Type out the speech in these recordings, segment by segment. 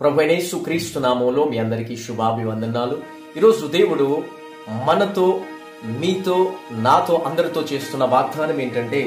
ప్రభునేసు క్రీస్తు నామంలో మీ అందరికీ శుభాభివందనాలు ఈరోజు దేవుడు మనతో మీతో నాతో అందరితో చేస్తున్న వాగ్దానం ఏంటంటే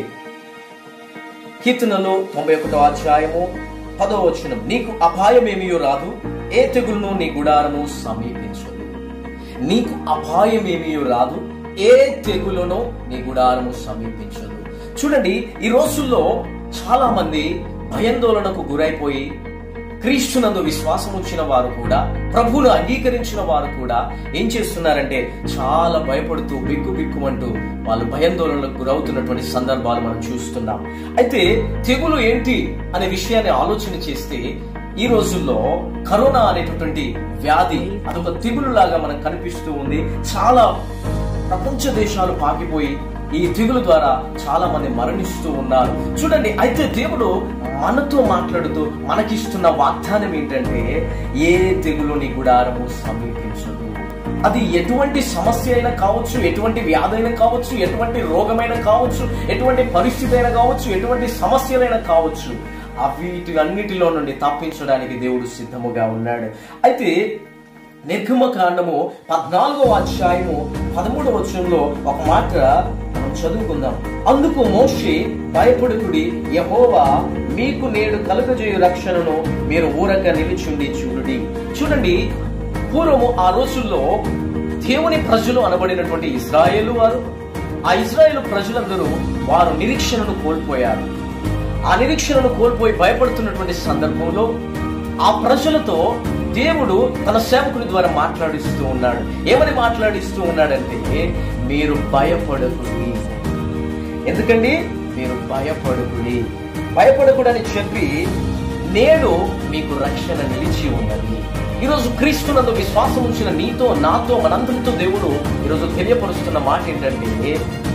కీర్తనలో తొంభై ఒకటో అధ్యాయము పదో వచనం నీకు అపాయమేమీ రాదు ఏ తెగులను నీ గుడారము సమీపించదు నీకు అపాయమేమీ రాదు ఏ తెగులను నీ గుడారము సమీపించదు చూడండి ఈ రోజుల్లో చాలా మంది భయాందోళనకు గురైపోయి క్రీస్తునందు విశ్వాసం వచ్చిన వారు కూడా ప్రభువును అంగీకరించిన వారు కూడా ఏం చేస్తున్నారంటే చాలా భయపడుతూ బిక్కు బిక్కుమంటూ వాళ్ళు భయాందోళనలకు గురవుతున్నటువంటి సందర్భాలు మనం చూస్తున్నాం అయితే తెగులు ఏంటి అనే విషయాన్ని ఆలోచన చేస్తే ఈ రోజుల్లో కరోనా అనేటటువంటి వ్యాధి అదొక తెగులు లాగా మనకు కనిపిస్తూ ఉంది చాలా ప్రపంచ దేశాలు పాకిపోయి ఈ తెగులు ద్వారా చాలా మంది మరణిస్తూ ఉన్నారు చూడండి అయితే దేవుడు మనతో మాట్లాడుతూ మనకిస్తున్న వాగ్దానం ఏంటంటే ఏ తెగులు నీ గుడారము సమీపించదు అది ఎటువంటి సమస్య అయినా కావచ్చు ఎటువంటి వ్యాధి అయినా కావచ్చు ఎటువంటి రోగమైనా కావచ్చు ఎటువంటి పరిస్థితి అయినా కావచ్చు ఎటువంటి సమస్యలైనా కావచ్చు వీటి అన్నిటిలో నుండి తప్పించడానికి దేవుడు సిద్ధముగా ఉన్నాడు అయితే నిర్గమ కాండము పద్నాలుగో అధ్యాయము పదమూడవ వచనంలో ఒక మాట మనం చదువుకుందాం అందుకు మోషే భయపడుకుడి యహోవా మీకు నేడు కలుగజేయు రక్షణను మీరు ఊరక నిలిచుండి చూడండి చూడండి పూర్వము ఆ రోజుల్లో దేవుని ప్రజలు అనబడినటువంటి ఇజ్రాయేలు వారు ఆ ఇజ్రాయేల్ ప్రజలందరూ వారు నిరీక్షణను కోల్పోయారు ఆ నిరీక్షణను కోల్పోయి భయపడుతున్నటువంటి సందర్భంలో ఆ ప్రజలతో దేవుడు తన సేవకుని ద్వారా మాట్లాడిస్తూ ఉన్నాడు ఏమని మాట్లాడిస్తూ ఉన్నాడంటే మీరు భయపడకుడి ఎందుకండి మీరు భయపడకుడి భయపడకుడని చెప్పి నేడు మీకు రక్షణ నిలిచి ఉన్నది ఈరోజు క్రీస్తునందు విశ్వాసం ఉంచిన నీతో నాతో మనందరితో దేవుడు ఈరోజు తెలియపరుస్తున్న మాట ఏంటంటే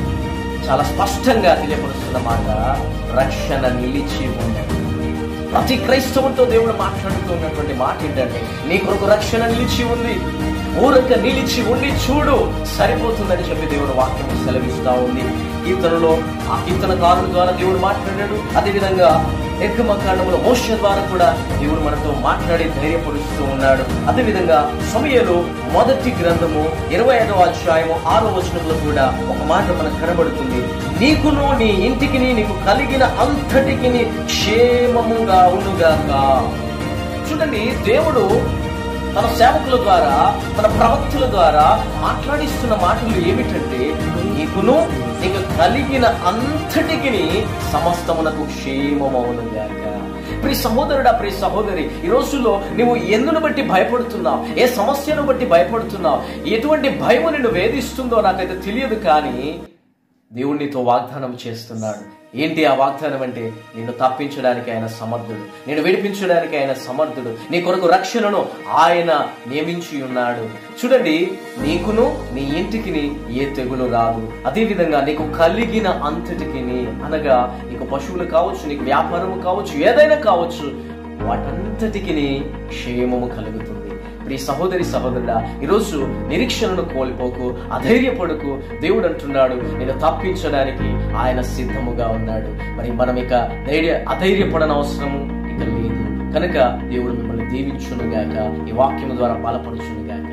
చాలా స్పష్టంగా తెలియపరుస్తున్న మాట రక్షణ నిలిచి ఉన్నది ప్రతి క్రైస్తవులతో దేవుడు మాట్లాడుతూ ఉన్నటువంటి మాట ఏంటంటే నీ కొరకు రక్షణ నిలిచి ఉంది ఊరక నిలిచి ఉండి చూడు సరిపోతుందని చెప్పి దేవుడు వాక్యం సెలవిస్తా ఉంది కీర్తనలో ఆ కీర్తనకారుల ద్వారా దేవుడు మాట్లాడాడు అదేవిధంగా నిర్గమ కాండంలో మోష ద్వారా కూడా దేవుడు మనతో మాట్లాడి ధైర్యపరుస్తూ ఉన్నాడు అదేవిధంగా సమయలు మొదటి గ్రంథము ఇరవై ఐదవ అధ్యాయము ఆరో వచనంలో కూడా ఒక మాట మనకు కనబడుతుంది నీకును నీ ఇంటికి నీకు కలిగిన అంతటికి క్షేమముగా ఉండుగాక చూడండి దేవుడు తన సేవకుల ద్వారా తన ప్రవక్తుల ద్వారా మాట్లాడిస్తున్న మాటలు ఏమిటంటే నీకును నీకు కలిగిన అంతటికి సమస్తమునకు క్షేమమవునుగాక ప్రి సహోదరుడా ప్రి సహోదరి ఈ రోజుల్లో నువ్వు ఎందును బట్టి భయపడుతున్నావు ఏ సమస్యను బట్టి భయపడుతున్నావు ఎటువంటి భయం నిన్ను వేధిస్తుందో నాకైతే తెలియదు కానీ దేవుడినితో వాగ్దానం చేస్తున్నాడు ఏంటి ఆ వాగ్దానం అంటే నిన్ను తప్పించడానికి ఆయన సమర్థుడు నేను విడిపించడానికి ఆయన సమర్థుడు నీ కొరకు రక్షణను ఆయన నియమించి ఉన్నాడు చూడండి నీకును నీ ఇంటికి ఏ తెగులు రాదు అదేవిధంగా నీకు కలిగిన అంతటికి అనగా నీకు పశువులు కావచ్చు నీకు వ్యాపారము కావచ్చు ఏదైనా కావచ్చు వాటంతటికి క్షేమము కలుగుతుంది ప్రియ సహోదరి సహోదరుడా ఈరోజు నిరీక్షణను కోల్పోకు అధైర్యపడుకు దేవుడు అంటున్నాడు నేను తప్పించడానికి ఆయన సిద్ధముగా ఉన్నాడు మరి మనం ఇక ధైర్య అధైర్యపడన అవసరము ఇక లేదు కనుక దేవుడు మిమ్మల్ని దీవించును గాక ఈ వాక్యము ద్వారా బలపరచును గాక